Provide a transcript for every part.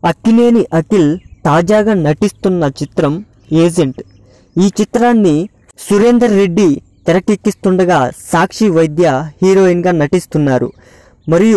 అక్కినేని అఖిల్ తాజాగా నటిస్తున్న చిత్రం ఏజెంట్ ఈ చిత్రాన్ని సురేందర్ రెడ్డి తెరకెక్కిస్తుండగా సాక్షి వైద్య హీరోయిన్గా నటిస్తున్నారు మరియు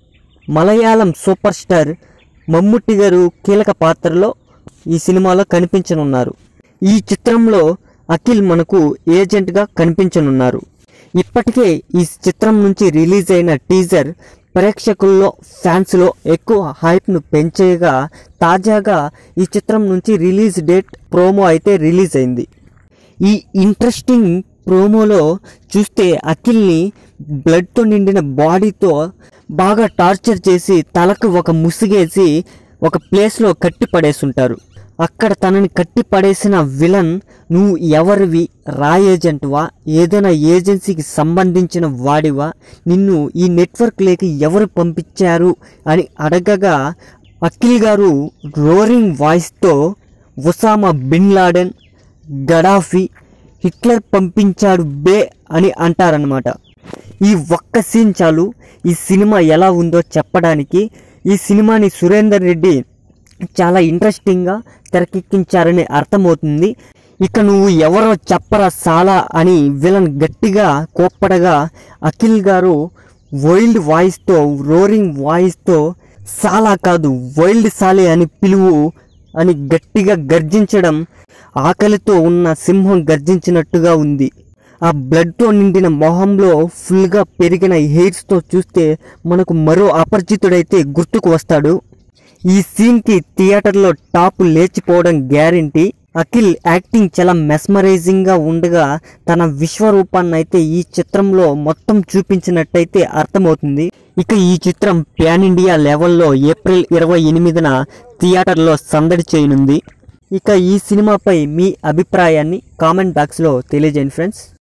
మలయాళం సూపర్ స్టార్ మమ్ముట్టి గారు కీలక పాత్రలో ఈ సినిమాలో కనిపించనున్నారు ఈ చిత్రంలో అఖిల్ మనకు ఏజెంట్గా కనిపించనున్నారు ఇప్పటికే ఈ చిత్రం నుంచి రిలీజ్ అయిన టీజర్ ప్రేక్షకుల్లో ఫ్యాన్స్లో ఎక్కువ హైప్ను పెంచేయగా తాజాగా ఈ చిత్రం నుంచి రిలీజ్ డేట్ ప్రోమో అయితే రిలీజ్ అయింది ఈ ఇంట్రెస్టింగ్ ప్రోమోలో చూస్తే అఖిల్ని బ్లడ్తో నిండిన బాడీతో బాగా టార్చర్ చేసి తలకు ఒక ముసుగేసి ఒక ప్లేస్లో కట్టి పడేసుంటారు అక్కడ తనని కట్టి పడేసిన విలన్ నువ్వు ఎవరివి రా ఏజెంట్వా ఏదైనా ఏజెన్సీకి సంబంధించిన వాడివా నిన్ను ఈ నెట్వర్క్ లేకి ఎవరు పంపించారు అని అడగగా అఖిల్ గారు రోరింగ్ వాయిస్తో Osama bin Laden Gaddafi Hitler పంపించాడు బే అని అంటారనమాట ఈ ఒక్క సీన్ చాలు ఈ సినిమా ఎలా ఉందో చెప్పడానికి ఈ సినిమాని సురేందర్ రెడ్డి చాలా ఇంట్రెస్టింగ్గా తెరకెక్కించారని అర్థమవుతుంది ఇక నువ్వు ఎవరో చెప్పరా సాలా అని విలన్ గట్టిగా కోప్పడగా అఖిల్ గారు వైల్డ్ వాయిస్తో రోరింగ్ వాయిస్తో సాలా కాదు వైల్డ్ సాలే అని పిలువు అని గట్టిగా గర్జించడం ఆకలితో ఉన్న సింహం గర్జించినట్టుగా ఉంది ఆ బ్లడ్తో నిండిన మొహంలో ఫుల్గా పెరిగిన హెయిర్స్తో చూస్తే మనకు మరో అపరిచితుడైతే గుర్తుకు వస్తాడు ఈ సీన్కి థియేటర్లో టాప్ లేచిపోవడం గ్యారంటీ అఖిల్ యాక్టింగ్ చాలా మెస్మరైజింగ్గా ఉండగా తన విశ్వరూపాన్ని అయితే ఈ చిత్రంలో మొత్తం చూపించినట్టయితే అర్థమవుతుంది ఇక ఈ చిత్రం ప్యాన్ ఇండియా లెవెల్లో ఏప్రిల్ ఇరవై ఎనిమిదిన థియేటర్లో సందడి చేయనుంది ఇక ఈ సినిమాపై మీ అభిప్రాయాన్ని కామెంట్ బాక్స్లో తెలియజేయండి ఫ్రెండ్స్